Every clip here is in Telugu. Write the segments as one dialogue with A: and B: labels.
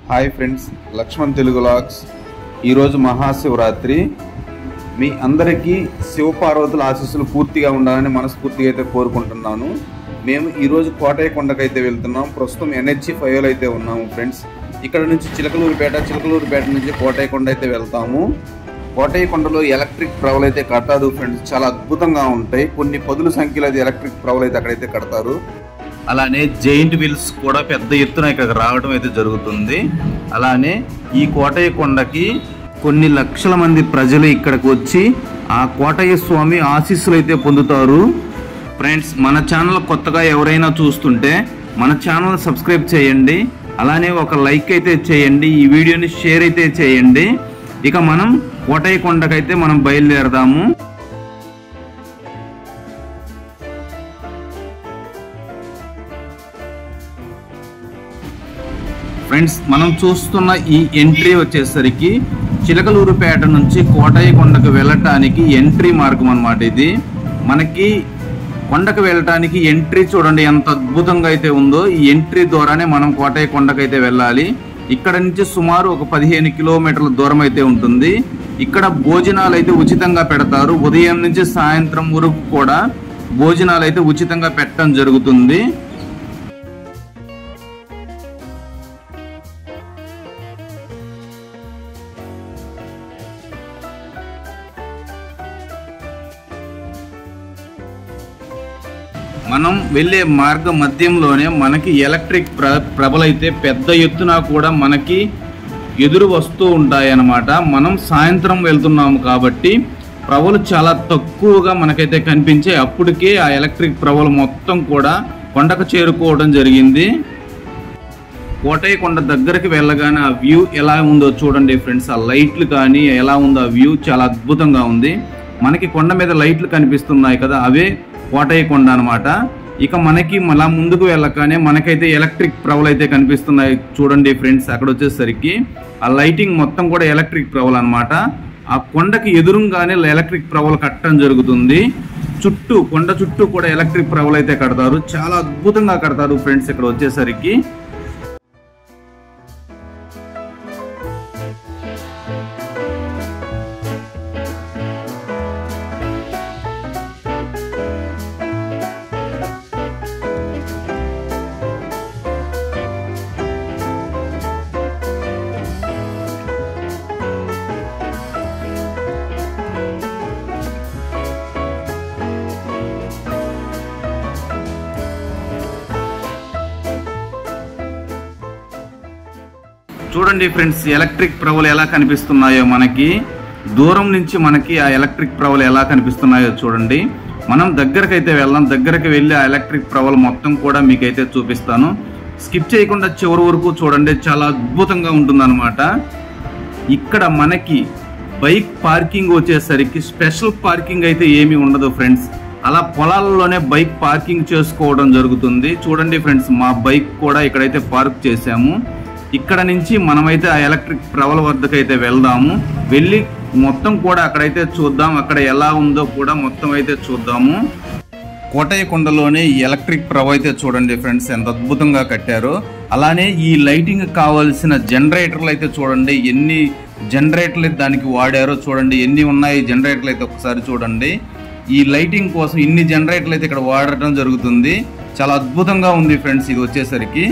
A: hi friends Laxman Telugu logs ఈరోజు మహాశివరాత్రి మీ అందరికీ శివపార్వతుల ఆశీస్సులు పూర్తిగా ఉండాలని మనస్ఫూర్తిగా అయితే కోరుకుంటున్నాను మేము ఈరోజు కోటయ్య కొండకైతే వెళ్తున్నాం ప్రస్తుతం ఎన్హెచ్ ఫైవ్లో అయితే ఉన్నాము ఫ్రెండ్స్ ఇక్కడ నుంచి చిలకలూరుపేట చిలకలూరుపేట నుంచి కోటయ్య కొండ అయితే వెళ్తాము కోటయ్య కొండలో ఎలక్ట్రిక్ ప్రవలు అయితే కడతారు ఫ్రెండ్స్ చాలా అద్భుతంగా ఉంటాయి కొన్ని పదుల సంఖ్యలో అయితే ఎలక్ట్రిక్ ప్రవలు అయితే అక్కడైతే కడతారు అలానే జైంట్ వీల్స్ కూడా పెద్ద ఎత్తున ఇక్కడికి రావడం అయితే జరుగుతుంది అలానే ఈ కోటయ్య కొండకి కొన్ని లక్షల మంది ప్రజలు ఇక్కడికి వచ్చి ఆ కోటయ్య స్వామి ఆశీస్సులు అయితే పొందుతారు ఫ్రెండ్స్ మన ఛానల్ కొత్తగా ఎవరైనా చూస్తుంటే మన ఛానల్ సబ్స్క్రైబ్ చేయండి అలానే ఒక లైక్ అయితే చేయండి ఈ వీడియోని షేర్ అయితే చేయండి ఇక మనం కోటయ్య కొండకైతే మనం బయలుదేరదాము ఫ్రెండ్స్ మనం చూస్తున్న ఈ ఎంట్రీ వచ్చేసరికి చిలకలూరుపేట నుంచి కోటయ్య కొండకు వెళ్ళటానికి ఎంట్రీ మార్గం అన్నమాట ఇది మనకి కొండకు వెళ్ళటానికి ఎంట్రీ చూడండి ఎంత అద్భుతంగా అయితే ఉందో ఈ ఎంట్రీ ద్వారానే మనం కోటయ్య కొండకు అయితే వెళ్ళాలి ఇక్కడ నుంచి సుమారు ఒక పదిహేను కిలోమీటర్ల దూరం అయితే ఉంటుంది ఇక్కడ భోజనాలు అయితే ఉచితంగా పెడతారు ఉదయం నుంచి సాయంత్రం వరకు కూడా భోజనాలు అయితే ఉచితంగా పెట్టడం జరుగుతుంది మనం వెళ్ళే మార్గ మధ్యంలోనే మనకి ఎలక్ట్రిక్ ప్ర ప్రభలైతే పెద్ద ఎత్తున కూడా మనకి ఎదురు వస్తూ ఉంటాయన్నమాట మనం సాయంత్రం వెళ్తున్నాము కాబట్టి ప్రభలు చాలా తక్కువగా మనకైతే కనిపించే అప్పటికే ఆ ఎలక్ట్రిక్ ప్రభలు మొత్తం కూడా కొండకు చేరుకోవడం జరిగింది కోటయ్య కొండ దగ్గరికి వెళ్ళగానే ఆ వ్యూ ఎలా ఉందో చూడండి ఫ్రెండ్స్ ఆ లైట్లు కానీ ఎలా ఉందో ఆ వ్యూ చాలా అద్భుతంగా ఉంది మనకి కొండ మీద లైట్లు కనిపిస్తున్నాయి కదా అవే కోటయ్య కొండ అనమాట ఇక మనకి మళ్ళా ముందుకు వెళ్ళగానే మనకైతే ఎలక్ట్రిక్ ప్రవలు అయితే కనిపిస్తున్నాయి చూడండి ఫ్రెండ్స్ అక్కడ వచ్చేసరికి ఆ లైటింగ్ మొత్తం కూడా ఎలక్ట్రిక్ ప్రవలు అనమాట ఆ కొండకి ఎదురుగానే ఎలక్ట్రిక్ ప్రవలు కట్టడం జరుగుతుంది చుట్టూ కొండ చుట్టూ కూడా ఎలక్ట్రిక్ ప్రవలు అయితే కడతారు చాలా అద్భుతంగా కడతారు ఫ్రెండ్స్ ఇక్కడ వచ్చేసరికి చూడండి ఫ్రెండ్స్ ఎలక్ట్రిక్ ప్రవలు ఎలా కనిపిస్తున్నాయో మనకి దూరం నుంచి మనకి ఆ ఎలక్ట్రిక్ ప్రవలు ఎలా కనిపిస్తున్నాయో చూడండి మనం దగ్గరకైతే వెళ్దాం దగ్గరకు వెళ్ళి ఆ ఎలక్ట్రిక్ ప్రవలు మొత్తం కూడా మీకైతే చూపిస్తాను స్కిప్ చేయకుండా చివరి వరకు చూడండి చాలా అద్భుతంగా ఉంటుందన్నమాట ఇక్కడ మనకి బైక్ పార్కింగ్ వచ్చేసరికి స్పెషల్ పార్కింగ్ అయితే ఏమీ ఉండదు ఫ్రెండ్స్ అలా పొలాల్లోనే బైక్ పార్కింగ్ చేసుకోవడం జరుగుతుంది చూడండి ఫ్రెండ్స్ మా బైక్ కూడా ఇక్కడైతే పార్క్ చేసాము ఇక్కడ నుంచి మనమైతే ఆ ఎలక్ట్రిక్ ప్రవల వద్దకు అయితే వెళ్దాము వెళ్ళి మొత్తం కూడా అక్కడైతే చూద్దాం అక్కడ ఎలా ఉందో కూడా మొత్తం అయితే చూద్దాము కోటయ్య కొండలోనే ఈ ఎలక్ట్రిక్ ప్రవ అయితే చూడండి ఫ్రెండ్స్ ఎంత అద్భుతంగా కట్టారో అలానే ఈ లైటింగ్ కావాల్సిన జనరేటర్లు అయితే చూడండి ఎన్ని జనరేటర్లు దానికి వాడారో చూడండి ఎన్ని ఉన్నాయి జనరేటర్లు అయితే ఒకసారి చూడండి ఈ లైటింగ్ కోసం ఇన్ని జనరేటర్లు అయితే ఇక్కడ వాడటం జరుగుతుంది చాలా అద్భుతంగా ఉంది ఫ్రెండ్స్ ఇది వచ్చేసరికి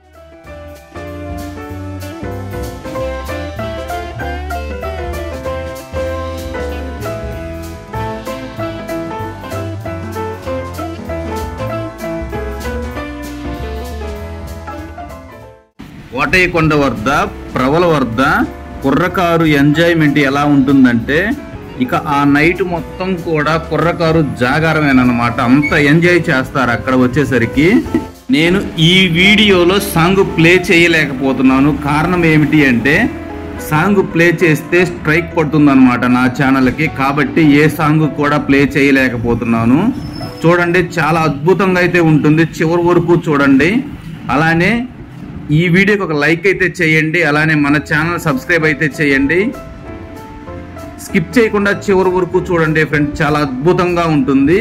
A: కోటయ్య కొండ వద్ద ప్రవల వద్ద కుర్రకారు ఎంజాయ్మెంట్ ఎలా ఉంటుందంటే ఇక ఆ నైట్ మొత్తం కూడా కుర్రకారు జాగారమేనమాట అంత ఎంజాయ్ చేస్తారు అక్కడ వచ్చేసరికి నేను ఈ వీడియోలో సాంగ్ ప్లే చేయలేకపోతున్నాను కారణం ఏమిటి అంటే సాంగ్ ప్లే చేస్తే స్ట్రైక్ పడుతుందన్నమాట నా ఛానల్కి కాబట్టి ఏ సాంగ్ కూడా ప్లే చేయలేకపోతున్నాను చూడండి చాలా అద్భుతంగా అయితే ఉంటుంది చివరి వరకు చూడండి అలానే ఈ వీడియోకి ఒక లైక్ అయితే చేయండి అలానే మన ఛానల్ సబ్స్క్రైబ్ అయితే చేయండి స్కిప్ చేయకుండా చివరి వరకు చూడండి ఫ్రెండ్స్ చాలా అద్భుతంగా ఉంటుంది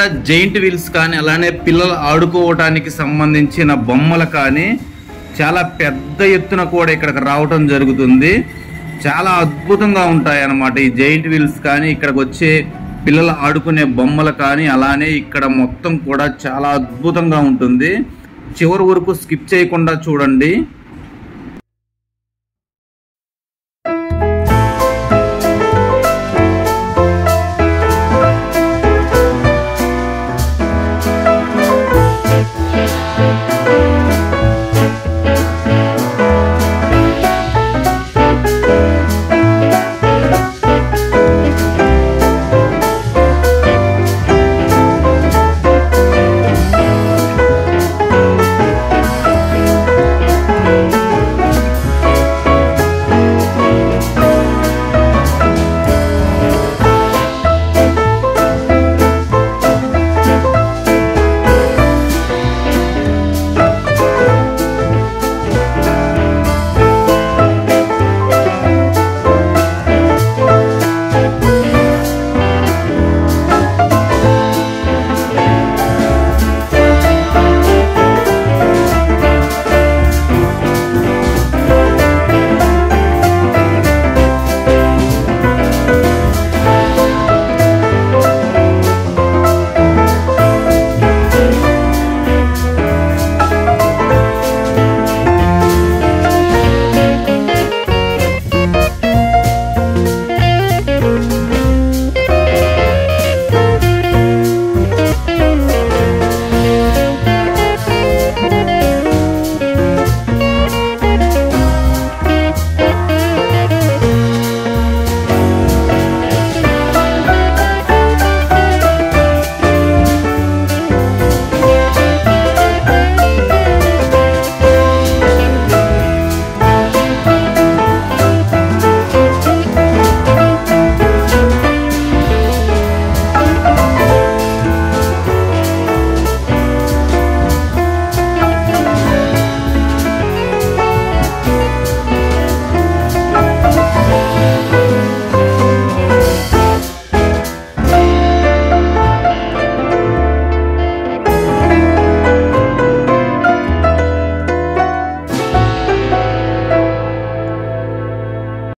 A: ఇక్కడ జైంట్ వీల్స్ కానీ అలానే పిల్లలు ఆడుకోవటానికి సంబంధించిన బొమ్మలు కానీ చాలా పెద్ద ఎత్తున కూడా ఇక్కడికి రావటం జరుగుతుంది చాలా అద్భుతంగా ఉంటాయి అన్నమాట ఈ జైంట్ వీల్స్ కానీ ఇక్కడికి వచ్చే పిల్లలు ఆడుకునే బొమ్మలు కానీ అలానే ఇక్కడ మొత్తం కూడా చాలా అద్భుతంగా ఉంటుంది చివరి వరకు స్కిప్ చేయకుండా చూడండి